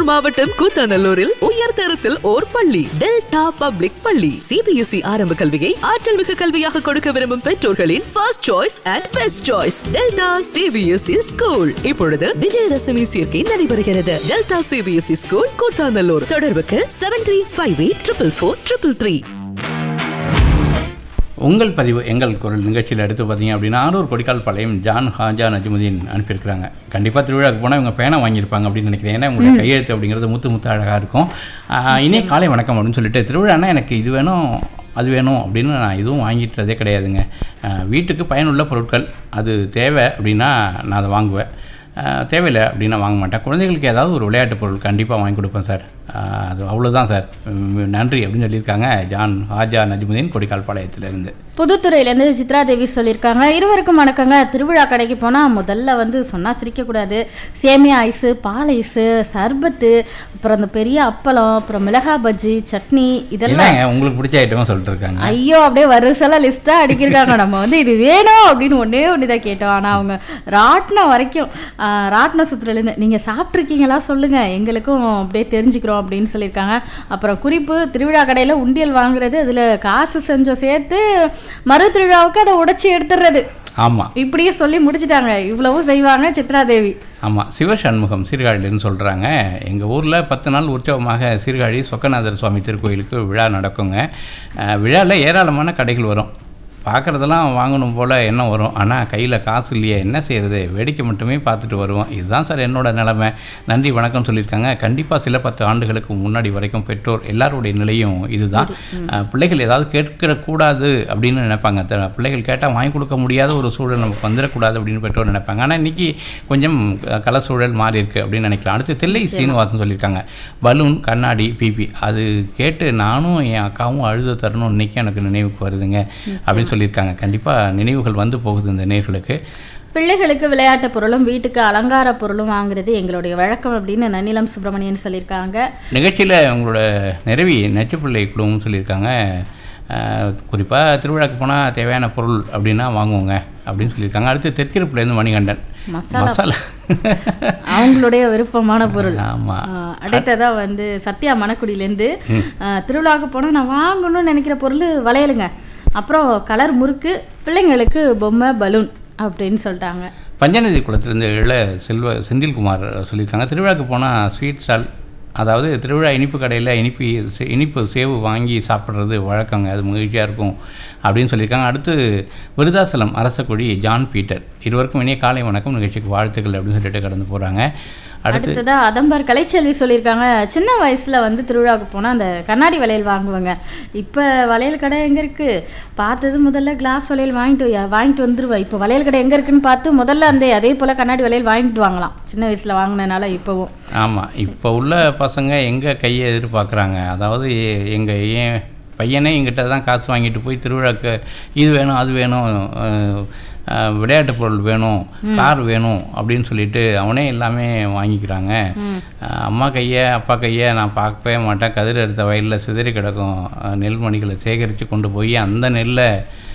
திருப்பூர் மாவட்டம் கூத்தாநல்லூரில் உயர் தரத்தில் ஓர் பள்ளி டெல்டா பப்ளிக் பள்ளி சிபிஎஸ்இ ஆரம்ப கல்வியை ஆற்றல் மிகு கல்வியாக கொடுக்க விரும்பும் பெற்றோர்களின் first choice and best choice Delta CBSE school இப்பொழுது விஜயதசமி சேர்க்கை நடைபெறுகிறது டெல்டா சிபிஎஸ்இ ஸ்கூல் கூத்தாநல்லூர் தொடர்புக்கு seven three five eight triple four triple three உங்கள் பதிவு எங்கள் குரல் நிகழ்ச்சியில் எடுத்து பார்த்தீங்க அப்படின்னா ஆரூர் கொடிக்கால் பாளையம் ஜான் ஹாஜா நஜ்முதீன் அனுப்பியிருக்கிறாங்க கண்டிப்பாக திருவிழாவுக்கு போனால் இவங்க பேனா வாங்கியிருப்பாங்க அப்படின்னு நினைக்கிறேன் ஏன்னா உங்களுடைய கையெழுத்து அப்படிங்கிறது முத்து முத்து அழகாக இருக்கும் ஆஹ், இனிய காலை வணக்கம் அப்படின்னு சொல்லிட்டு திருவிழானா எனக்கு இது வேணும் அது வேணும் அப்படின்னு நான் எதுவும் வாங்கிட்டதே கிடையாதுங்க ஆஹ், வீட்டுக்கு பயனுள்ள பொருட்கள் அது தேவை அப்படின்னா நான் அதை வாங்குவேன் ஆஹ், தேவையில்லை அப்படின்னா வாங்க மாட்டேன் குழந்தைகளுக்கு ஏதாவது ஒரு விளையாட்டு பொருள் கண்டிப்பாக வாங்கி கொடுப்பேன் சார் ஆஹ், அது அவ்வளோதான் சார் உம், நன்றி அப்படின்னு சொல்லியிருக்காங்க ஜான் ஹாஜா நஜ்முதீன் கொடிக்கால் பாளையத்திலிருந்து புதுத்துறையிலேருந்து சித்ரா தேவி சொல்லியிருக்காங்க இருவருக்கும் வணக்கங்க திருவிழா கடைக்கு போனால் முதல்ல வந்து சொன்னால் சிரிக்கக்கூடாது சேமியா ஐஸு பால் ஐஸு சர்பத்து அப்புறம் அந்த பெரிய அப்பளம் அப்புறம் மிளகா பஜ்ஜி சட்னி இதெல்லாம் என்னங்க உங்களுக்கு பிடிச்ச ஐட்டமாக சொல்லிட்டு இருக்காங்க ஐயோ அப்படியே வருஷலாம் லிஸ்ட்டாக அடிக்கிருக்காங்க நம்ம வந்து இது வேணும் அப்படின்னு ஒன்றே ஒன்று தான் கேட்டோம் ஆனால் அவங்க ராட்டினம் வரைக்கும் ஆஹ், ராட்டின சுற்றுலேருந்து நீங்கள் சாப்பிட்ருக்கீங்களா சொல்லுங்கள் எங்களுக்கும் அப்படியே தெரிஞ்சுக்கிறோம் அப்படின்னு சொல்லியிருக்காங்க அப்புறம் குறிப்பு திருவிழா கடையில் உண்டியல் வாங்குறது அதில் காசு செஞ்சோம் சேர்த்து மறு திருவிழாவுக்கு அதை உடைச்சி எடுத்துடுறது ஆமாம் இப்படியே சொல்லி முடிச்சிட்டாங்க இவ்வளவும் செய்வாங்க சித்ராதேவி ஆமாம் சிவசண்முகம் சீர்காழின்னு சொல்கிறாங்க எங்கள் ஊரில் பத்து நாள் உற்சவமாக சீர்காழி சொக்கநாதர் சுவாமி திருக்கோயிலுக்கு விழா நடக்குங்க அஹ், விழாவில் ஏராளமான கடைகள் வரும் பார்க்குறதெல்லாம் வாங்கணும் போல் எண்ணம் வரும் ஆனால் கையில் காசு இல்லையே என்ன செய்யறது வேடிக்கை மட்டுமே பார்த்துட்டு வருவோம் இதுதான் சார் என்னோட நிலைமை நன்றி வணக்கம் சொல்லியிருக்காங்க கண்டிப்பாக சில பத்து ஆண்டுகளுக்கு முன்னாடி வரைக்கும் பெற்றோர் எல்லாருடைய நிலையும் இதுதான் அஹ், பிள்ளைகள் ஏதாவது கேட்கக்கூடாது அப்படின்னு நினைப்பாங்க த- பிள்ளைகள் கேட்டால் வாங்கி கொடுக்க முடியாத ஒரு சூழல் நமக்கு வந்துடக்கூடாது அப்படின்னு பெற்றோர் நினைப்பாங்க ஆனால் இன்னைக்கு கொஞ்சம் க- கல சூழல் மாறி இருக்கு அப்படின்னு நினைக்கலாம் அடுத்து தில்லை சீனிவாசன் சொல்லியிருக்காங்க பலூன் கண்ணாடி பிபி அது கேட்டு நானும் என் அக்காவும் அழுத தரணும் இன்னைக்கு எனக்கு நினைவுக்கு வருதுங்க அப்படின்னு சொல்லியிருக்காங்க கண்டிப்பாக நினைவுகள் வந்து போகுது இந்த நேர்களுக்கு பிள்ளைகளுக்கு விளையாட்டு பொருளும் வீட்டுக்கு அலங்கார பொருளும் வாங்குறது எங்களுடைய வழக்கம் அப்படின்னு நன்னிலம் சுப்பிரமணியன் சொல்லியிருக்காங்க நிகழ்ச்சியில் உங்களோட நிறைவி நச்சுப்பிள்ளை குழுவும் சொல்லியிருக்காங்க குறிப்பாக திருவிழாக்கு போனால் தேவையான பொருள் அப்படின்னா வாங்குவோங்க அப்படின்னு சொல்லியிருக்காங்க அடுத்து தெற்கிருப்புலேருந்து மணிகண்டன் மசாலா மசாலா அவங்களுடைய விருப்பமான பொருள் ஆமாம் ஆஹ் அடுத்ததா வந்து சத்யா மணக்குடியிலேருந்து ஆஹ் திருவிழாவுக்கு போனால் நான் வாங்கணும்னு நினைக்கிற பொருள் வளையலுங்க அப்புறம் கலர் முறுக்கு பிள்ளைங்களுக்கு பொம்மை பலூன் அப்படின்னு சொல்லிட்டாங்க பஞ்சநதி குளத்திலிருந்து இள செல்வ செந்தில்குமார் சொல்லியிருக்காங்க திருவிழாக்கு போனால் ஸ்வீட் ஸ்டால் அதாவது திருவிழா இனிப்பு கடையில் இனிப்பு சே- இனிப்பு சேவு வாங்கி சாப்பிட்றது வழக்கங்க அது மகிழ்ச்சியாக இருக்கும் அப்படின்னு சொல்லியிருக்காங்க அடுத்து விருதாசலம் அரசக்குடி ஜான் பீட்டர் இருவருக்கும் இனிய காலை வணக்கம் நிகழ்ச்சிக்கு வாழ்த்துக்கள் அப்படின்னு சொல்லிட்டு கடந்து போகிறாங்க அடுத்து அடுத்ததா அதம்பார் கலைச்செல்வி சொல்லியிருக்காங்க சின்ன வயசுல வந்து திருவிழாவுக்கு போனா அந்த கண்ணாடி வளையல் வாங்குவாங்க இப்போ வளையல் கடை எங்க இருக்கு பார்த்தது முதல்ல கிளாஸ் வளையல் வாங்கிட்டு யா- வாங்கிட்டு வந்துருவேன் இப்போ வளையல் கடை எங்க இருக்குன்னு பார்த்து முதல்ல அந்த அதே போல கண்ணாடி வளையல் வாங்கிட்டு வாங்கலாம் சின்ன வயசுல வாங்கினனால இப்போவும் ஆமாம் இப்போ உள்ள பசங்க எங்கே கையை எதிர்பார்க்குறாங்க அதாவது எங்கள் ஏன் பையனே எங்கிட்ட தான் காசு வாங்கிட்டு போய் திருவிழாக்கு இது வேணும் அது வேணும் அஹ், அஹ், விளையாட்டு பொருள் வேணும் கார் வேணும் அப்படின்னு சொல்லிட்டு அவனே எல்லாமே வாங்கிக்கிறாங்க அஹ், அம்மா கையை அப்பா கையை நான் பார்க்கவே மாட்டேன் கதிர் எடுத்த வயலில் சிதறி கிடக்கும் அஹ், நெல்மணிகளை சேகரித்து கொண்டு போய் அந்த நெல்லை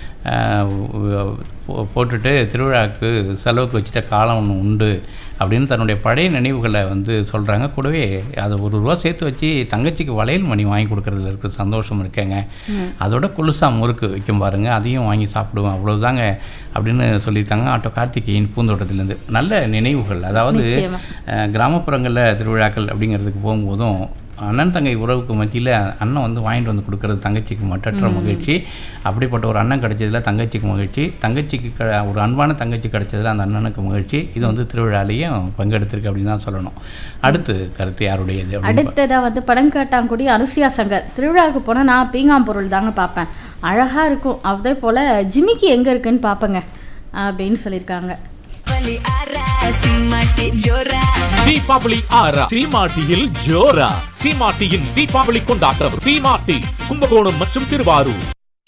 ஆஹ் உ- போ- போட்டுட்டு திருவிழாவுக்கு செலவுக்கு வச்சுட்ட காலம் ஒன்று உண்டு அப்படின்னு தன்னுடைய பழைய நினைவுகளை வந்து சொல்கிறாங்க கூடவே அதை ஒரு ரூபா சேர்த்து வச்சு தங்கச்சிக்கு வளையல் மணி வாங்கி கொடுக்கறதுல இருக்க சந்தோஷம் இருக்கேங்க அதோட குலுசா முறுக்கு வைக்கும் பாருங்க அதையும் வாங்கி சாப்பிடுவேன் அவ்வளவுதாங்க அப்படின்னு சொல்லியிருக்காங்க ஆட்டோ கார்த்திகேயன் பூந்தோட்டத்திலேருந்து நல்ல நினைவுகள் அதாவது நிச்சயமா. அஹ், கிராமப்புறங்களில் திருவிழாக்கள் அப்படிங்கிறதுக்கு போகும்போதும் அண்ணன் தங்கை உறவுக்கு மத்தியில் அண்ணன் வந்து வாங்கிட்டு வந்து கொடுக்கறது தங்கச்சிக்கு மட்டற்ற மகிழ்ச்சி அப்படிப்பட்ட ஒரு அண்ணன் கிடைச்சதுல தங்கச்சிக்கு மகிழ்ச்சி தங்கச்சிக்கு க ஒரு அன்பான தங்கச்சி கிடைச்சதுல அந்த அண்ணனுக்கு மகிழ்ச்சி இது வந்து திருவிழாலேயும் பங்கெடுத்திருக்கு அப்படின்னு தான் சொல்லணும் அடுத்து கருத்து யாருடையது அப்படின்னு அடுத்ததா வந்து படங்காட்டாங்குடி அனுசியா சங்கர் திருவிழாவுக்கு போனா நான் பீங்காம் பொருள் தாங்க பார்ப்பேன் அழகா இருக்கும் அதே போல ஜிமிக்கி எங்க இருக்குன்னு பார்ப்பேங்க அப்படின்னு சொல்லியிருக்காங்க பலி ஆரா சிம்மாட்டி ஜோரா தீபாவளி ஆறா சீமாட்டியில் ஜோரா சீமாட்டியின் தீபாவளி கொண்டாட்டம் சீமாட்டி கும்பகோணம் மற்றும் திருவாரூர்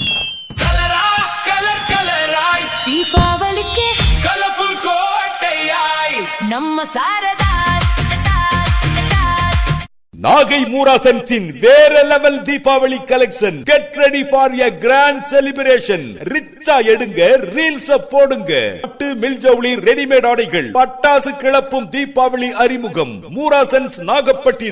கலரா கலர் கலராய் தீபாவளிக்கு கலர்ஃபுல் கோட்டையாய் நம்ம சாரதாஸ் தாஸ், தாஸ். நாகை மூராசன்ஸின் வேற level Deepavali collection get ready for a grand celebration ரிச்சா எடுங்க ரீல்ஸ் போடுங்க பட்டு மில்ஜவுளி ரெடிமேட் ஆடைகள் பட்டாசு கிளப்பும் தீபாவளி அறிமுகம் மூராசன்ஸ் நாகப்பட்டினம்